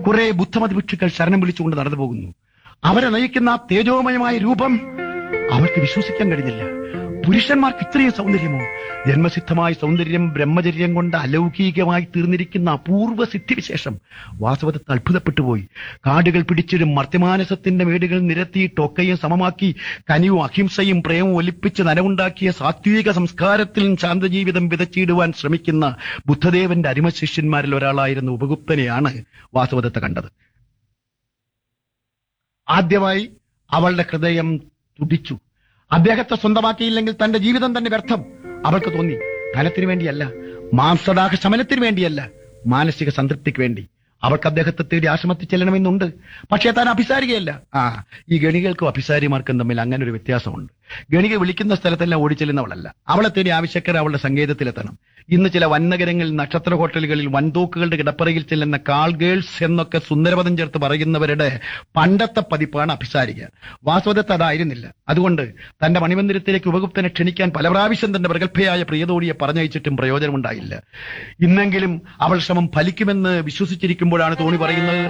കുറെ ബുദ്ധമതി ഭിക്ഷുക്കൾ ശരണം വിളിച്ചുകൊണ്ട് നടന്നു പോകുന്നു അവരെ നയിക്കുന്ന ആ തേജോമയമായ രൂപം അവർക്ക് വിശ്വസിക്കാൻ കഴിഞ്ഞില്ല പുരുഷന്മാർക്ക് ഇത്രയും സൗന്ദര്യമോ ജന്മസിദ്ധമായ സൗന്ദര്യം ബ്രഹ്മചര്യം കൊണ്ട് അലൗകികമായി തീർന്നിരിക്കുന്ന അപൂർവ സിദ്ധിവിശേഷം വാസവദത്ത് അത്ഭുതപ്പെട്ടു പോയി കാടുകൾ പിടിച്ചിടും മർത്യമാനസത്തിന്റെ മേടുകൾ നിരത്തിയിട്ട് ഒക്കെയും സമമാക്കി കനിയും അഹിംസയും പ്രേമവും ഒലിപ്പിച്ച് നനവുണ്ടാക്കിയ സാത്വിക സംസ്കാരത്തിൽ ശാന്തജീവിതം വിതച്ചിടുവാൻ ശ്രമിക്കുന്ന ബുദ്ധദേവന്റെ അരിമ ശിഷ്യന്മാരിൽ ഒരാളായിരുന്ന ഉപഗുപ്തനെയാണ് വാസവദത്ത് കണ്ടത് ആദ്യമായി അവളുടെ ഹൃദയം തുടിച്ചു അദ്ദേഹത്തെ സ്വന്തമാക്കിയില്ലെങ്കിൽ തന്റെ ജീവിതം തന്നെ വ്യർത്ഥം അവൾക്ക് തോന്നി ധനത്തിന് വേണ്ടിയല്ല മാംസദാഹ ശമനത്തിന് വേണ്ടിയല്ല മാനസിക സംതൃപ്തിക്ക് വേണ്ടി അവൾക്ക് അദ്ദേഹത്തെ തേടി ആശ്രമത്തിൽ ചെല്ലണമെന്നുണ്ട് പക്ഷേ താൻ അഭിസാരികയല്ല ആ ഈ ഗണികൾക്കും അഭിസാരിമാർക്കും തമ്മിൽ അങ്ങനെ ഒരു വ്യത്യാസമുണ്ട് ഗണിക വിളിക്കുന്ന സ്ഥലത്തെല്ലാം ഓടിച്ചെല്ലുന്നവളല്ല അവളെ തേടി ആവശ്യക്കാർ അവളുടെ സങ്കേതത്തിലെത്തണം ഇന്ന് ചില വൻനഗരങ്ങളിൽ നക്ഷത്ര ഹോട്ടലുകളിൽ വൻതോക്കുകളുടെ കിടപ്പറയിൽ ചെല്ലുന്ന കാൾ ഗേൾസ് എന്നൊക്കെ സുന്ദരപദം ചേർത്ത് പറയുന്നവരുടെ പണ്ടത്തെ പതിപ്പാണ് അഭിസാരിക വാസ്തവത്തെ അതായിരുന്നില്ല അതുകൊണ്ട് തന്റെ മണിമന്ദിരത്തിലേക്ക് ഉപഗുപ്തനെ ക്ഷണിക്കാൻ പല പ്രാവശ്യം തന്റെ പ്രഗത്ഭയായ പ്രിയതോടിയെ പറഞ്ഞയച്ചിട്ടും പ്രയോജനമുണ്ടായില്ല ഇന്നെങ്കിലും അവൾ ശ്രമം ഫലിക്കുമെന്ന് വിശ്വസിച്ചിരിക്കുമ്പോഴാണ് തോണി പറയുന്നത്